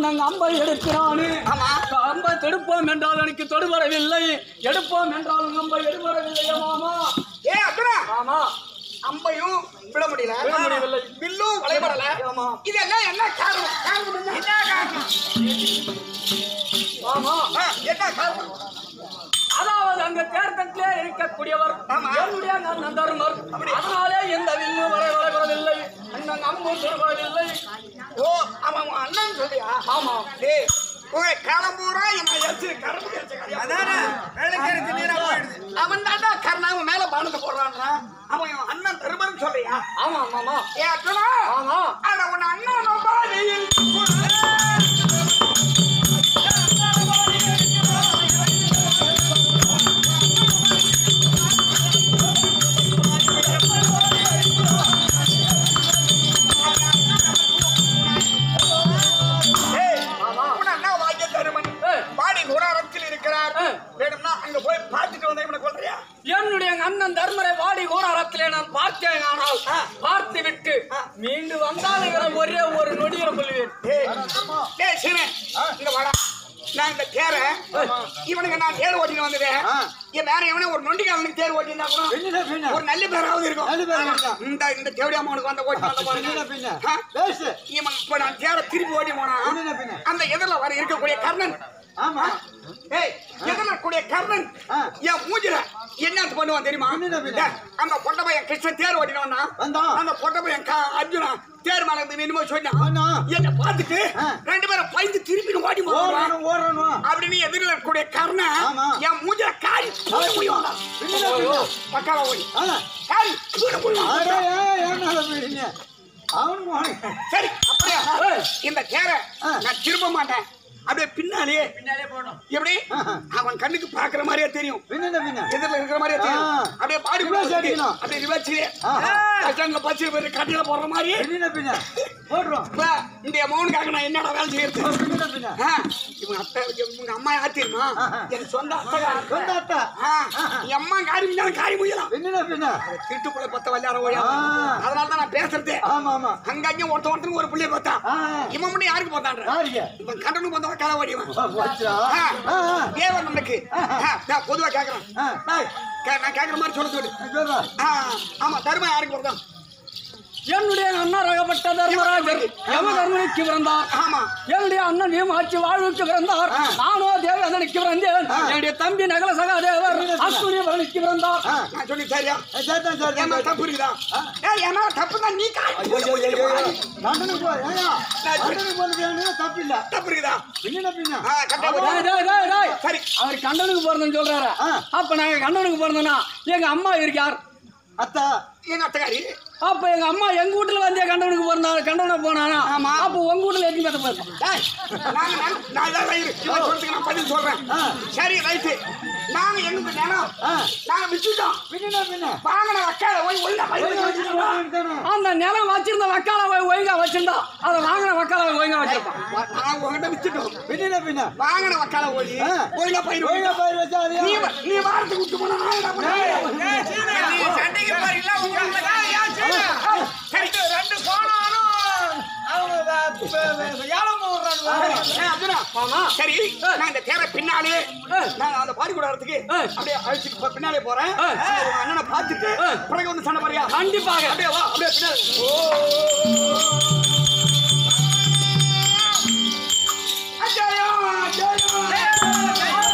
அண்ணன் அம்பை எடுக்கிறானு ஆமா அம்பை தொடுப்போம் என்றால் எனக்கு தொடுபடவில்லை எடுப்போம் என்றால் அம்பை எடுபடவில்லை மாமா ஏ அர்ஜுனா ஆமா அம்பையும் விட முடியல விட முடியவில்லை. வில்லும் வளைபடல ஆமா. இதெல்லாம் என்ன காரணம் காரணம் என்ன? என்ன காரணம் ஆமா ஆ, என்ன காரணம் அதாவது அங்க தேர்தட்டிலே இருக்கக்கூடியவர் ஆமா. என்னுடைய அண்ணன் தருமர் அதனாலே இந்த வில்லு வரை வளரவில்லை அண்ணன் அம்பு தொடரவில்லை ஓ அவன் உன் அண்ணன் சொல்றியா ஆமா டேய் உங்க காலம் பூரா என்ன எரிச்சு கரும்பு எரிச்சு அதானே வேலைக்கு நீரா போயிடுது அவன் தாண்டா கர்ணாவும் மேல பானத்தை போடுறான்னா அவன் இவன் அண்ணன் தருமன் சொல்றியா ஆமா மாமா ஏ அர்ஜுனா ஆமா அட உன் அண்ணன் நம்பாடியில் ஏய், ஆமா. உன் அண்ணன் வாக்கிய தருமன் ஏய். பாடி குணாரத்தில் இருக்கிறார் ஏய். வேணும்னா அங்க போய் பார்த்துட்டு வந்தா இவனை கொள்றியா என்னுடைய அண்ணன் தர்மரை வாடி கோணாரத்திலே நான் பார்த்தேன் ஆனால் ஆ. பார்த்து விட்டு மீண்டு வந்தால் இவரை ஒரே ஒரு நொடியில் கொள்வேன் டேய், டேய் சீனே, இங்க வாடா. நான் இந்த தேரை, இவனுக்கு நான் தேர் ஓட்டிட்டு வந்துட்டேன். இவன் வேற எவனோ ஒரு நொண்டிக்கு அவனுக்கு தேர் ஓட்டியிருந்தா கூட பின்ன பின்ன ஒரு நல்ல பேராவது இருக்கும். நல்ல பேர் இருக்கும். இந்த இந்த தேவடி அம்மாவுக்கு வந்த ஓட்டி வந்த பின்ன பாருங்க. பின்ன ஆ? பேசு இவன் இப்ப நான் தேரை திருப்பி ஓட்டி போனா பின்ன பின்ன அந்த எதிரில் வர இருக்கக்கூடிய கர்ணன் ஆமா ஏய் எதிரில் கூடிய கர்ணன் ஆ. என் மூஞ்சில என்ன பண்ணுவான் தெரியுமா பின்ன பின்ன. டேய், அந்த பொட்ட பையன் கிருஷ்ணன் தேர் ஓட்டிட்டு வந்தான் வந்தான். அந்த பொட்ட பையன் க- அர்ஜுனா தேர் மேல இருந்து என்னமோ சொன்னான் ஆனா. என்ன பார்த்துட்டு ஆ. ரெண்டு பேரும் பயந்து திருப்பி ஓடி போறான் ஓடணும் ஓடணும் அப்படின்னு எதிரில் இருக்கக்கூடிய கர்ணன் ஆமா. என் மூஞ்சில காரி தூட முடியும் பின்ன பின்ன பக்காவா ஓடி ஆ காரி தூட முடியும் அடே ஏன் ஏன்னால போயிடுங்க அவனுக்கு உனக்கு சரி அப்படியே ஏய். இந்த தேரை ஆ. நான் திரும்ப மாட்டேன் அப்படியே பின்னாலே பின்னாலே போடணும் எப்படி ஆஹா. அவன் கண்ணுக்கு பாக்குற மாதிரியே தெரியும் பின்ன பின்ன எதிரில் இருக்கிற மாதிரியே தெரியும் ஆ. அப்படியே பாடி Reverse அடிக்கணும். அப்படியே ரிவர்ஸ் ஆஹா. கஷ்டங்கள பச்சை பேர் கட்டில போடுற மாதிரி பின்ன பின்ன போடுறோம் இப்ப இந்த மௌனுக்காக நான் என்னடா வேலை செய்யறது பின்ன பின்ன ஆ, இவங்க அத்தை இவங்க அம்மா யார் தெரியுமா ஆஹா. என் சொந்த அத்தைக்காரி சொந்த அத்தா ஆ, என் அம்மா காரி முடியாது காரி முடியலாம் பின்ன பின்ன திருட்டுக்குள்ள பத்த வல்லார ஓயா ஆ. அதனால தான் நான் பேசுறது ஆமா ஆமா அங்க அங்கேயும் ஒருத்த ஒருத்தருக்கு ஒரு பிள்ளைய பார்த்தா ஆ இவன் மட்டும் யாருக்கு பார்த்தான்ற யாருக்கு இவன் கண்டனுக்கு வந்தவன் கலை ஓடிவன் வச்சா ஆ ஆ தேவன் நமக்கு நான் பொதுவா கேக்குறேன் ஆ டேய், கே- நான் கேக்குற மாதிரி சொல்ல சொல்லு சொல்றா ஆ, ஆமா தர்மம் யாருக்கு போறதான் என்னுடைய அண்ணன் ரகப்பட்ட தர்மராஜர் யம தர்மனுக்கு பிறந்தார் ஆமா என்னுடைய அண்ணன் வீமாட்சி வாழ்வுக்கு பிறந்தார் நானோ தேவதனுக்கு பிறந்தேன் என்னுடைய தம்பி நகல சகாதேவர் அஸ்வினி பலனுக்கு பிறந்தார் ஆ நான் சொல்லி சரியா சரிதான் சரி ஏமா தப்பு இருக்குதா ஏய் ஏமா தப்பு தான் நீ காரி லண்டனுக்கு போ ஏயா லண்டனுக்கு போனது தப்பு இல்ல தப்பு இருக்குதா பின்ன பின்ன ஆ, கரெக்டா டேய், போடு. டேய், டேய், டேய். சரி அவர் கண்டனுக்கு பிறந்தேன்னு சொல்றாரு ஆ. அப்ப நாங்க கண்டனுக்கு பிறந்தோம்னா எங்க அம்மா இருக்கார் அத்தா எங்க அத்தைக்காரி அப்ப எங்க அம்மா எங்க வீட்டுல வந்து கண்டவனுக்கு பிறந்தாரு கண்டவனை போனானா ஆமா. அப்ப உங்க வீட்டுல எத்தனை பேத்த போயிருப்பான் டேய், நாங்க நான் நான் இதான் இரு. இவன் சொல்றதுக்கு நான் பதில் சொல்றேன் ஆ. சரி ரைட்டு நாங்க எங்க நிலம் ஆ நாங்க விட்டுட்டோம் பின்ன பின்ன வாங்கின வக்கால போய் ஒழுங்கா பயிர் வச்சுட்டோம். அந்த நிலம் வச்சிருந்த வக்கால போய் ஒழுங்கா வச்சிருந்தா அதை வாங்கின வக்கால போய் ஒழுங்கா வச்சிருப்பான் நான் உங்ககிட்ட வித்துட்டோம் பின்ன பின்ன வாங்கின வக்கால போய் ஆ. ஒழுங்கா பயிர் ஒழுங்கா வைக்கணும். பயிர் வச்சா அது நீ வ- நீ வாரத்துக்கு விட்டு போனா நான் என்ன பண்ணுவேன்? நீ சண்டைக்கு போறீங்களா? உங்க அம்மா- ஏய், சரி. ஏய், அர்ஜுனா. சரி நான் இந்த தேரை பின்னாலே நான் அந்த பாடி கூட வரதுக்கு ஏய். அப்படியே அழைச்சிட்டு போ- பின்னாலே போறேன் ஏய். உங்க அண்ணனை பார்த்துட்டு ஏய். பிறகு வந்து சண்டை போறியா கண்டிப்பாக அப்படியே வா அப்படியே பின்னாலே அஜயம், அஜயம்.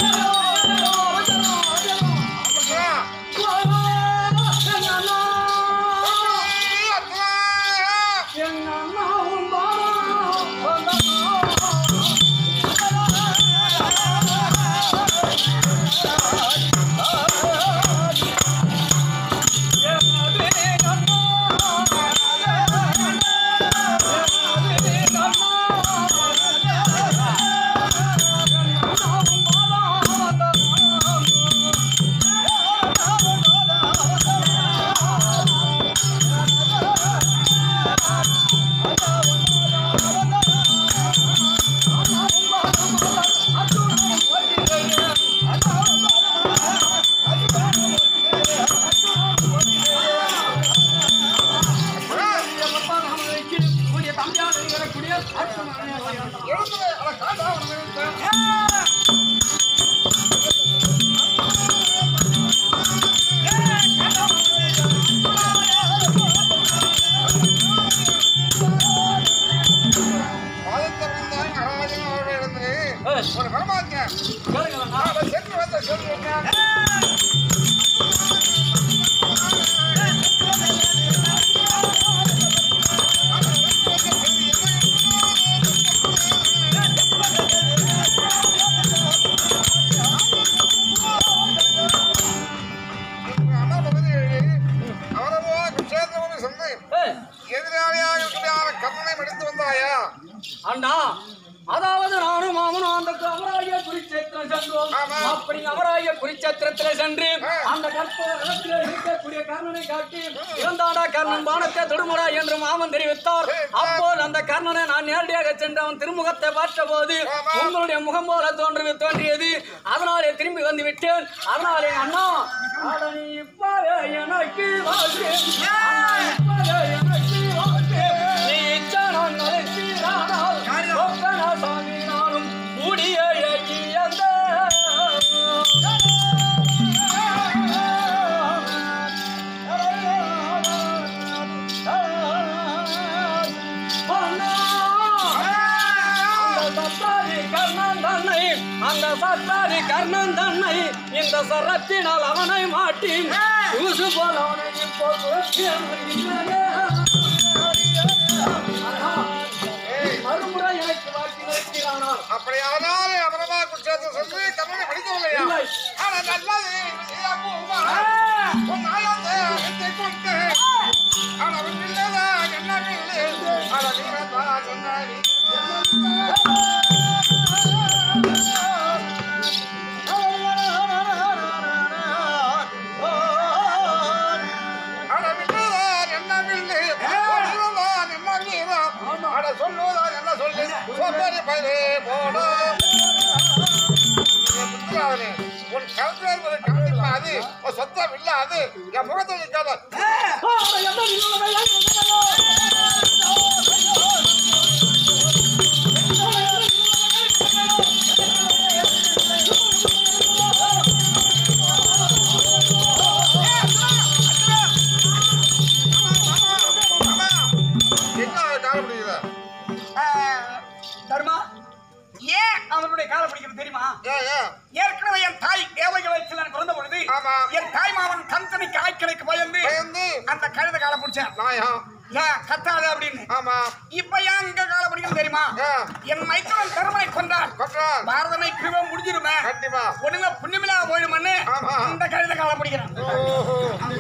Yeah. அண்ணா அதாவது நானும் மாமனும் அந்த அமராய குருச்சேத்திரம் சென்றோம் ஆமா. அப்படி அமராய குருச்சேத்திரத்தில் சென்று அந்த கற்பகத்தில் இருக்கக்கூடிய கர்ணனை காட்டி இறந்தாடா கர்ணன் பானத்தை தொடுமுடா என்று மாமன் தெரிவித்தார் அப்போது அந்த கர்ணனை நான் நேரடியாக சென்று அவன் திருமுகத்தை பார்த்த போது ஆமா. உங்களுடைய முகம் போல தோன்று தோன்றியது அதனாலே திரும்பி வந்து விட்டேன் அதனாலே அண்ணா அட நீ இப்பவே எனக்கு வாழ்க்கை அண்ணா, இப்பவே எனக்கு வாழ்க்கை நீ இச்சனம் நடத்தினானால் ஒப்பன சாமி நானும் கூடிய இயந்த அந்த சத்தாரி கர்ணன் தன்னை அந்த சத்தாரி கர்ணன் தன்னை இந்த சரத்தினால் அவனை மாட்டி ஊசு போல அவனை இப்போ துரத்தி அனுப்புகிறேனே. அண்ணா, மறுமுறை எனக்கு வாக்கி நிறுத்தினானால் அப்படியானால் அமரமா குற்றத்தை சொல்லி கண்ணனை படிக்கவில்லையா இல்லை. ஆனா நல்லது செய்யாம உன் ஆயத்தை அழைத்துக் கொண்டு ஆனா அவன் என்ன இல்லை ஆனா நீரத்தா சொன்னாரி ஆனா விட்டுதான் என்ன இல்லை சொல்லுதான் என்ன வீரம் ஆனா சொல்லுதான் என்ன சொல்லி சொந்தரி பயிரே போடும் புத்திராவனே, உன் கருத்து என்பது கண்டிப்பா அது உன் சொத்தம் இல்ல அது என் முகத்தை நிற்காத என்ன கால முடியுது தர்மா ஏன் அவனுடைய காலை பிடிக்கிறது தெரியுமா ஏன் ஏன் ஏற்கனவே என் தாய் தேவக வயசில் நான் பிறந்த பொழுது ஆமா. என் தாய் மாமன் கந்தனை காய்ச்சலுக்கு பயந்து பயந்து அந்த கழுத காலை பிடிச்சேன் நாயம் ஏன் கத்தாத அப்படின்னு ஆமா இப்ப ஏன் இங்க காலை பிடிக்கும் தெரியுமா ஏன் என் மைத்துனன் கருமனை கொண்டான் கொட்டான் பாரதனை பிரிவம் முடிஞ்சிருமே கண்டிப்பா ஒண்ணுமே புண்ணியமில்லா போயிடுமன்னு ஆமா. இந்த கழுத காலை பிடிக்கிறான் ஓஹோ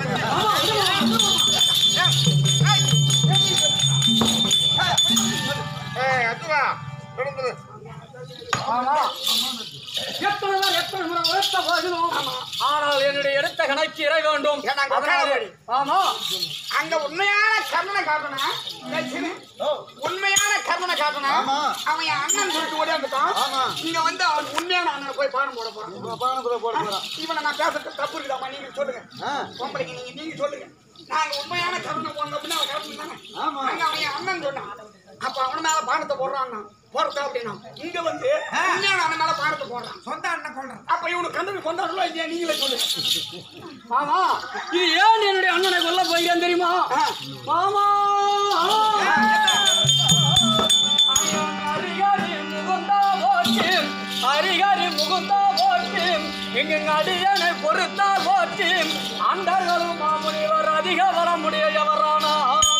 ஏய் அதுவா விழுந்தது ஆமா எத்தனைதான் எத்தனை முறை உழைத்த போதிலும் ஆனால் என்னுடைய எடுத்த கணக்கு இறை வேண்டும் ஏன்னா, அங்க அதனாலே- உட்காரு. ஆமா அங்க உண்மையான கர்ணனை காட்டணும் உண்மையான கர்ணனை காட்டணும் ஆமா. அவன் என் அண்ணன் சொல்லிட்டு ஓடியாந்துட்டான் ஆமா. இங்க வந்து அவன் உண்மையான அண்ணனை போய் பாடம் போட போறான் உங்க பானத்துல போட போறான் இவனை நான் பேசுறது தப்பு இருக்குதாம்மா நீங்க சொல்லுங்க ஆ, பொம்பளைக்கு நீங்க நீங்க சொல்லுங்க நாங்க உண்மையான கருணை போனோம் அப்படின்னா அவன் கருணை தானே ஆமா. அங்க அவன் என் அண்ணன் சொன்னான் அப்ப அவன மேல பானத்தை போடுறான் போறதா அப்படின்னா இங்க வந்து உண்மையான அண்ணன் மேல பானத்தை போடுறான் சொந்த அண்ணன் கொண்டான் அப்ப இவனுக்கு கண்ணு கொண்டாடுறோம் இல்லையா நீங்களே சொல்லுங்க ஆமா இது ஏன் என்னுடைய அண்ணனை கொல்ல போகிறேன் தெரியுமா மாமா ஹரிஹரி முகுந்தா போற்றி ஹரிஹரி முகுந்தா போற்றி இங்கு அடியனை பொறுத்தா போற்றி அண்டர்களும் மாமுனிவர் அதிக வரமுடையவரானா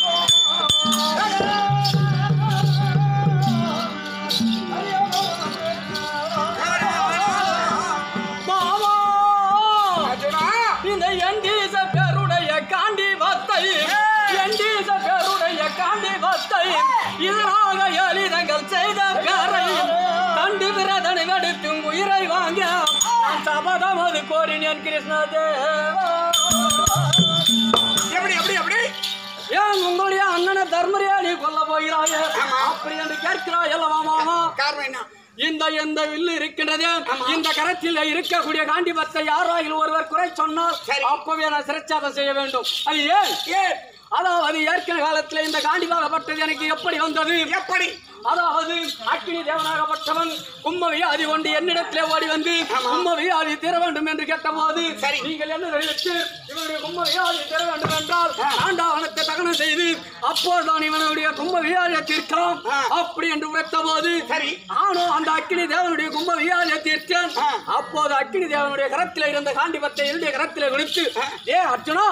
மாமா அர்ஜுனா இந்த எண்டீச பேருடைய காண்டிபத்தை எண்டீச பேருடைய காண்டிபத்தை இதனாக எளிதங்கள் செய்த பேரை தண்டு விரதனை வெடுத்தும் உயிரை வாங்க நான் சபதம் அது கோரினேன் கிருஷ்ணதேவா எப்படி எப்படி எப்படி ஏன் உங்களுடைய அண்ணனை தர்மரையா நீ கொல்ல போகிறாயே அப்படி என்று கேட்கிறாய் அல்லவா மாமா காரணம் என்ன இந்த எந்த வில்லு இருக்கின்றது இந்த கரத்தில் இருக்கக்கூடிய காண்டிபத்தை யாராயில் ஒருவர் குறை சொன்னால் சரி. அப்பவே நான் சிறைச்சாதம் செய்ய வேண்டும் அது ஏன் ஏன் அதாவது ஏற்கனவே காலத்தில் இந்த காண்டிபாகப்பட்டது எனக்கு எப்படி வந்தது எப்படி அதாவது அக்கினி தேவனாகப்பட்டவன் கும்ம வியாதி கொண்டு என்னிடத்திலே ஓடி வந்து கும்ம வியாதி தீர வேண்டும் என்று கேட்டபோது சரி. நீங்கள் என்ன தெரிவித்து இவனுடைய கும்ம வியாதி தீர வேண்டும் என்றால் ஆண்டாவனத்தை தகனம் செய்து அப்போதுதான் இவனுடைய கும்ம வியாதியை தீர்க்கலாம் அப்படி என்று உரைத்த போது சரி. ஆனோ அந்த அக்கினி தேவனுடைய கும்ப வியாதியை தீர்த்தேன் அப்போது அக்கினி தேவனுடைய கரத்தில் இருந்த காண்டிபத்தை என்னுடைய கரத்தில் கொடுத்து ஏ அர்ஜுனா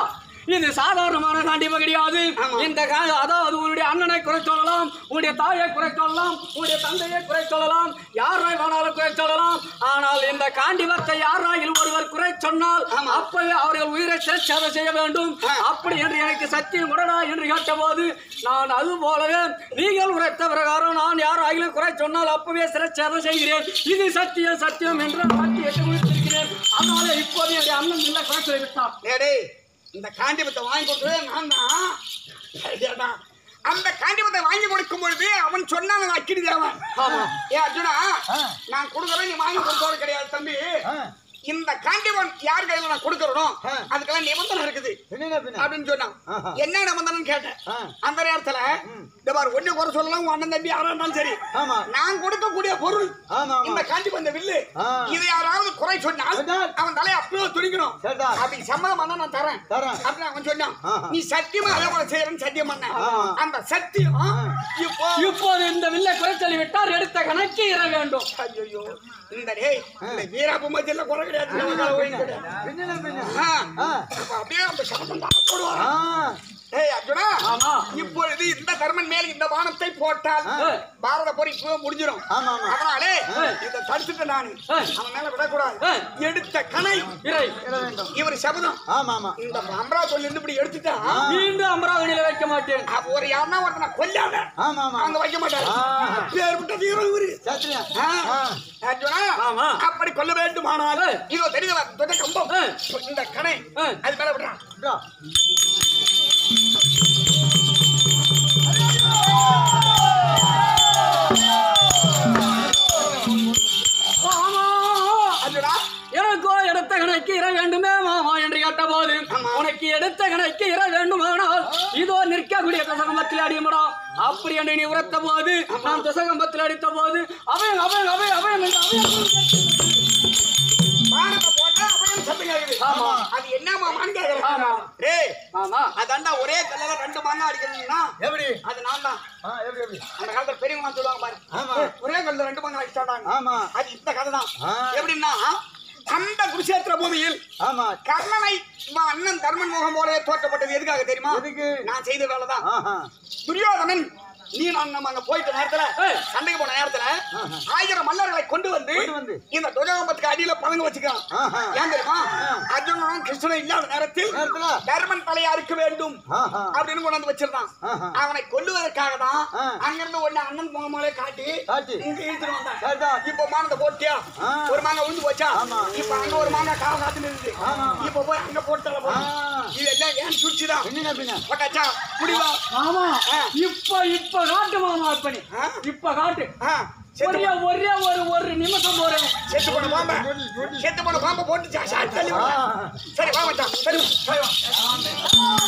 இது சாதாரணமான காண்டிப்பு கிடையாது இந்த கா- அதாவது உன்னுடைய அண்ணனை குறை சொல்லலாம் உன்னுடைய தாயை குறை சொல்லலாம் உன்னுடைய தந்தையை குறை சொல்லலாம் யாரை வேணாலும் குறை சொல்லலாம் ஆனால் இந்த காண்டிபத்தை யாராயில் ஒருவர் குறை சொன்னால் அப்பவே அவர்கள் உயிரை சிறைச்சாதை செய்ய வேண்டும் அப்படி என்று எனக்கு சத்தியம் உடனா என்று கேட்டபோது நான் அது போலவே நீங்கள் உரைத்த பிரகாரம் நான் யார் ஆகிலும் குறை சொன்னால் அப்பவே சிறைச்சாதை செய்கிறேன் இது சத்தியம் சத்தியம் என்று சத்தியத்தை முடித்திருக்கிறேன் அதனால இப்போது என்னுடைய அண்ணன் இல்லை குறை சொல்லிவிட்டார் டேய், டேய், இந்த காண்டிபத்தை வாங்கி கொடுத்ததே நான் தான் ஐயாடா, அந்த காண்டிபத்தை வாங்கி கொடுக்கும் பொழுது அவன் சொன்னான் அக்கிடி தேவன் ஆமா ஏ அர்ஜுனா நான் கொடுக்குறேன் நீ வாங்கி கொடுத்தவரு கிடையாது தம்பி ஆ, இந்த காண்டிபன் யார் கையில நான் கொடுக்கறோம் ஆ. அதுக்கெல்லாம் நிபந்தனை இருக்குது பின்ன பின்ன அப்படின்னு சொன்னான் ஆஹா. என்ன நிபந்தனை கேட்டேன் ஆ. அந்த நேரத்துல இந்த மாதிரி ஒண்ணு குறை சொல்லலாம் உன் அண்ணன் தம்பி யாரா இருந்தாலும் சரி ஆமா நான் கொடுக்கக்கூடிய பொருள் ஆமா ஆமா இந்த காண்டி வந்த வில்லு ஆ. இது யாராவது குறை சொன்னால் சொன்னால் அவன் தலையை அப்படியே துணிக்கணும் சரிதான். அப்படி சம்மதம் பண்ணா நான் தரேன் தரேன். அப்படின்னு அவன் சொன்னான் ஆஹா. நீ சத்தியமா அதே போல செய்யறேன்னு சத்தியம் பண்ண ஆமா. அந்த சத்தியம் இப்போ இப்போது இந்த வில்லை குறை சொல்லி விட்டார் எடுத்த கணக்கு இற வேண்டும் ஐயோ இந்த டேய் இந்த வீராப்பு மத்தியில குறை கிடையாது நமக்காக ஒயின் கிடையாது. பின்ன பின்ன ஆ. ஆ. அப்ப அப்படியே அந்த சபதம் தான் போடுவான் ஆ ஏய் அர்ஜுனா ஆமா இப்பொழுது இந்த தர்மன் மேல் இந்த வானத்தை போட்டால் ஆ. பாரத போர் இப்பவே முடிஞ்சிடும் ஆமா ஆமா அதனாலே ஆ. இதை தடுத்துட்டேன் நான் ஆ. அவன் மேல விடக்கூடாது ஆ. எடுத்த கணை இறை இட வேண்டும் இவர் சபதம் ஆமா ஆமா இந்த அமராவதி இருந்து இப்படி எடுத்துட்டா மீண்டும் அமராவதியில வைக்க மாட்டேன் அப்ப ஒரு யாருன்னா ஒருத்தனை கொல்லாத ஆமா ஆமா அங்க வைக்க மாட்டாரு ஆ. பேர்பட்ட வீரம் இவரு சத்திரியா ஆ. ஆ அர்ஜுனா, ஆமா. அப்படி கொல்ல வேண்டுமானால் ஆ. இதோ தெரியுதா தொட்ட கம்பம் ஆ. இந்த கணை ஆ. அது மேல விடுறான் இதோ. ஆமா அர்ஜுனா எனக்கோ எடுத்த கணக்கு இற வேண்டுமே மாமா என்று கேட்டபோது உனக்கு எடுத்த கணக்கு இற வேண்டுமானால் இதோ நிற்கக்கூடிய தசகம்பத்தில் அடியுமடா அப்படி என்று நீ உரத்த போது நான் தசகம்பத்தில் அடித்த போது அவன் அவன் அவன் அவன் என்று அவன் பானத்தை போட்டா அவன் சத்தம் கேக்குது ஆமா. அது என்ன மாமான்னு ஆமா. கேக்குறேன் டேய் ஆமா அதாண்டா ஒரே கல்லுல ரெண்டு மாங்கா அடிக்கணும்னா எப்படி அது நான் தான் ஆ எப்படி எப்படி அந்த காலத்துல பெரியவங்க சொல்லுவாங்க பாரு ஆமா. ஏய், ஒரே கல்லுல ரெண்டு மாங்கா அடிச்சாடாங்க ஆமா அது இந்த கதை தான் ஆ. எப்படின்னா அந்த குருஷேத்திர பூமியில் ஆமா கர்ணனை இவன் அண்ணன் தர்மன் முகம் போலவே தோற்றப்பட்டது எதுக்காக தெரியுமா எதுக்கு? நான் செய்த வேலை தான் ஆஹா துரியோதனன் நீ நான் நம்ம அங்க போயிட்ட நேரத்துல ஏய். சண்டைக்கு போன நேரத்துல ஆஹா. ஆயிரம் மல்லர்களை கொண்டு வந்து கொண்டு வந்து. இந்த துரியோகம்பத்துக்கு அடியில பதங்க வச்சுக்கான் ஆஹா. ஏன் தெரியுமா ஆ. அர்ஜுனனும் கிருஷ்ணனும் இல்லாத நேரத்தில் நேரத்துல தர்மன் தலையை அறுக்க வேண்டும் ஆஹா அப்படின்னு கொண்டு வந்து வச்சிருந்தான் ஆஹா. அவனை கொல்லுவதற்காக தான் ஆ. அங்கிருந்து ஒண்ணு அண்ணன் முகமாலே காட்டி காட்டி. இங்க இழுத்துட்டு வந்தான் சரிதான் இப்போ மானத்தை போட்டியா ஆ. ஒரு மாங்காய் விழுந்து போச்சா ஆமா. இப்ப அங்க ஒரு மாங்காய் காவ காத்துன்னு இருக்கு ஆமா, ஆமா. இப்ப போய் அங்க போட்டால போய் ஆ. இதெல்லாம் ஏன் சுற்றிதான் பின்ன பின்ன போட்டாச்சா முடிவா ஆமா ஆ. இப்ப இப்ப காட்டு மாமா அப்பனி ஆ. இப்ப காட்டு ஆ, செத்து ஒரே ஒரே ஒரு ஒரு நிமிஷம் போறேன் செத்து போன பாம்ப செத்து போன பாம்ப போட்டு சா- சாத்தி தள்ளி விடுறேன். ஆ. சரி வா மச்சான் சரி வா, சரி வா